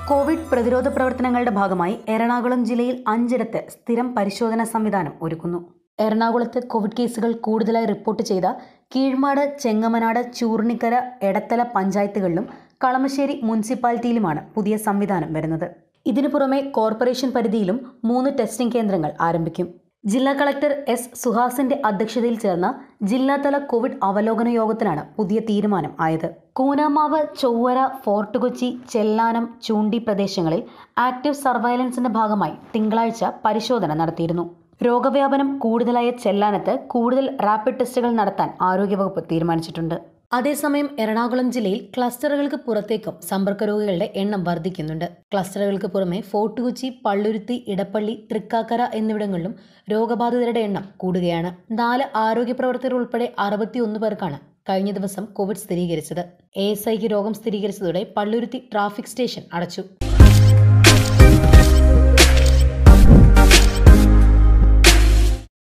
Covid പ്രതിരോധ പ്രവർത്തനങ്ങളുടെ ഭാഗമായി എറണാകുളം ജില്ലയിൽ അഞ്ചിടത്ത് സ്ഥിരം പരിശോധനാ സംവിധാനം ഒരുക്കുന്നു എറണാകുളത്ത് കോവിഡ് കേസുകൾ കൂടുതലായി റിപ്പോർട്ട് ചെയ്ത കീഴ്മാട് ചെങ്ങമനാട് ചൂർണിക്കര എടത്തല പഞ്ചായത്തുകളിലും കളമശ്ശേരി മുനിസിപ്പാലിറ്റിയിലുമാണ് പുതിയ സംവിധാനം വരുന്നത് ഇതിനു പുറമെ കോർപ്പറേഷൻ പരിധിയിലും മൂന്ന് ടെസ്റ്റിംഗ് കേന്ദ്രങ്ങൾ ആരംഭിക്കും ജില്ലാ കളക്ടർ എസ് സുഹാസിന്റെ അധ്യക്ഷതയിൽ ചേർന്ന ജില്ലാതല കോവിഡ് അവലോകന യോഗത്തിലാണ് പുതിയ തീരുമാനം ആയത് കൂനാമാവ് ചൊവ്വര ഫോർട്ട് കൊച്ചി ചെല്ലാനം ചൂണ്ടി പ്രദേശങ്ങളിൽ ആക്റ്റീവ് സർവൈലൻസിന്റെ ഭാഗമായി തിങ്കളാഴ്ച പരിശോധന നടത്തിയിരുന്നു രോഗവ്യാപനം കൂടുതലായ ചെല്ലാനത്ത് കൂടുതൽ റാപ്പിഡ് ടെസ്റ്റുകൾ നടത്താൻ ആരോഗ്യവകുപ്പ് തീരുമാനിച്ചിട്ടുണ്ട് അതേസമയം എറണാകുളം ജില്ലയിൽ ക്ലസ്റ്ററുകൾക്ക് പുറത്തേക്കും സമ്പർക്ക രോഗികളുടെ എണ്ണം വർദ്ധിക്കുന്നുണ്ട് ക്ലസ്റ്ററുകൾക്ക് പുറമെ ഫോർട്ട് കൊച്ചി പള്ളുരുത്തി ഇടപ്പള്ളി തൃക്കാക്കര എന്നിവിടങ്ങളിലും രോഗബാധിതരുടെ എണ്ണം കൂടുകയാണ് നാല് ആരോഗ്യ പ്രവർത്തകർ ഉൾപ്പെടെ അറുപത്തിയൊന്ന് പേർക്കാണ് കഴിഞ്ഞ ദിവസം കോവിഡ് സ്ഥിരീകരിച്ചത് എ എസ് ഐക്ക് രോഗം സ്ഥിരീകരിച്ചതോടെ പള്ളുരുത്തി ട്രാഫിക് സ്റ്റേഷൻ അടച്ചു